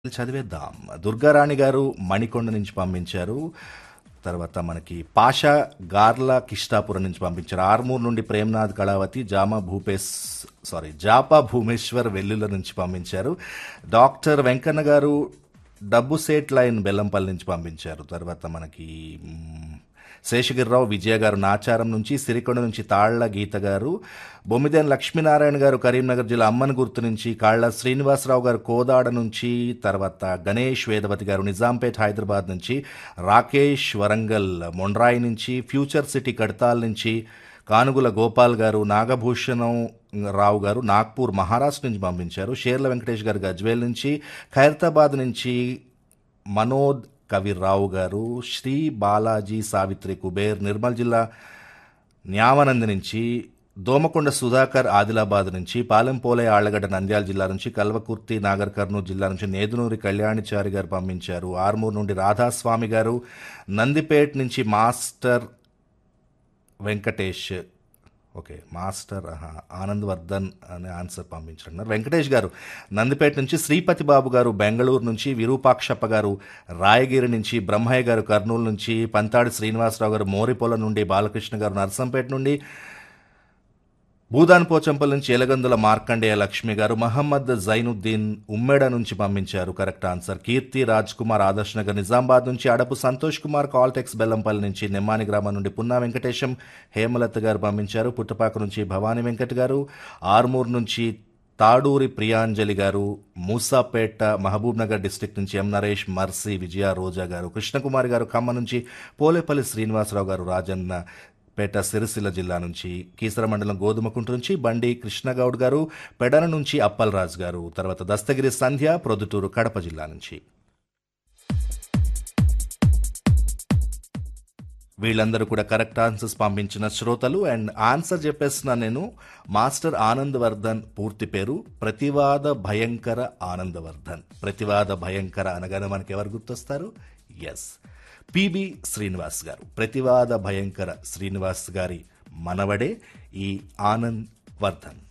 చదివేద్దాం దుర్గారాణి గారు మణికొండ నుంచి పంపించారు తర్వాత మనకి పాషా గార్ల కిష్టాపురం నుంచి పంపించారు ఆర్మూర్ నుండి ప్రేమ్నాథ్ కళావతి జామా భూపేశ్ సారీ జాపా భూమేశ్వర్ వెల్లుల నుంచి పంపించారు డాక్టర్ వెంకన్న గారు డబ్బు సేట్ లైన్ బెల్లంపల్లి నుంచి పంపించారు తర్వాత మనకి మ్, శేషగిరిరావు విజయ గారు నాచారం నుంచి సిరికొండ నుంచి తాళ్ల గీత గారు బొమ్మిదేని లక్ష్మీనారాయణ గారు కరీంనగర్ జిల్లా అమ్మన్ గుర్తు నుంచి కాళ్ల శ్రీనివాసరావు గారు కోదాడ నుంచి తర్వాత గణేష్ వేదవతి గారు నిజాంపేట్ హైదరాబాద్ నుంచి రాకేష్ వరంగల్ మొండ్రాయి నుంచి ఫ్యూచర్ సిటీ కడతాల్ నుంచి కానుగుల గోపాల్ గారు నాగభూషణం రావు గారు నాగ్పూర్ మహారాష్ట్ర నుంచి పంపించారు షేర్ల వెంకటేష్ గారు గజ్వేల్ నుంచి ఖైరతాబాద్ నుంచి మనోద్ కవిరావు గారు శ్రీ బాలాజీ సావిత్రి కుబేర్ నిర్మల్ జిల్లా న్యావనంది నుంచి దోమకొండ సుధాకర్ ఆదిలాబాద్ నుంచి పాలెంపోలే ఆళ్లగడ్డ నంద్యాల జిల్లా నుంచి కల్వకుర్తి నాగర్ కర్నూలు జిల్లా నుంచి నేదునూరి కళ్యాణిచారి గారు పంపించారు ఆర్మూర్ నుండి రాధాస్వామి గారు నందిపేట్ నుంచి మాస్టర్ వెంకటేష్ ఓకే మాస్టర్ ఆహా, ఆనంద్ వర్ధన్ అనే ఆన్సర్ పంపించారు వెంకటేష్ గారు నందిపేట నుంచి శ్రీపతి బాబు గారు బెంగళూరు నుంచి విరూపాక్షప్ప గారు రాయగిరి నుంచి బ్రహ్మయ్య గారు కర్నూలు నుంచి పంతాడి శ్రీనివాసరావు గారు మోరిపొల నుండి బాలకృష్ణ గారు నర్సంపేట నుండి భూదాన్ పోచంపల్ నుంచి ఎలగందుల మార్కండేయ లక్ష్మి గారు మహమ్మద్ జైనుద్దీన్ ఉమ్మెడ నుంచి పంపించారు కరెక్ట్ ఆన్సర్ కీర్తి రాజ్ కుమార్ ఆదర్శ్ నగర్ నిజామాబాద్ నుంచి అడపు సంతోష్ కుమార్ కాల్టెక్స్ బెల్లంపల్లి నుంచి నిమ్మాని గ్రామం నుండి పున్నా వెంకటేశం హేమలత గారు పంపించారు పుట్టపాక నుంచి భవానీ వెంకట్ గారు ఆర్మూర్ నుంచి తాడూరి ప్రియాంజలి గారు మూసాపేట మహబూబ్ నగర్ డిస్టిక్ నుంచి ఎం నరేష్ మర్సీ విజయ రోజా గారు కృష్ణకుమారి గారు ఖమ్మం నుంచి పోలేపల్లి శ్రీనివాసరావు గారు రాజన్న పేట సిరిసిల్ల జిల్లా నుంచి కీసర మండలం గోధుమకుంట నుంచి బండి కృష్ణగౌడ్ గారు పెడన నుంచి అప్పలరాజు గారు తర్వాత దస్తగిరి సంధ్య ప్రొద్దుటూరు కడప జిల్లా నుంచి వీళ్ళందరూ కూడా కరెక్ట్ ఆన్సర్స్ పంపించిన శ్రోతలు అండ్ ఆన్సర్ చెప్పేస్తున్నా నేను మాస్టర్ ఆనందవర్ధన్ పూర్తి పేరు ప్రతివాద భయంకర ఆనందవర్ధన్ ప్రతివాద భయంకర అనగానే మనకి ఎవరు గుర్తొస్తారు ఎస్ పిబి శ్రీనివాస్ గారు ప్రతివాద భయంకర శ్రీనివాస్ గారి మనవడే ఈ ఆనంద్ వర్ధన్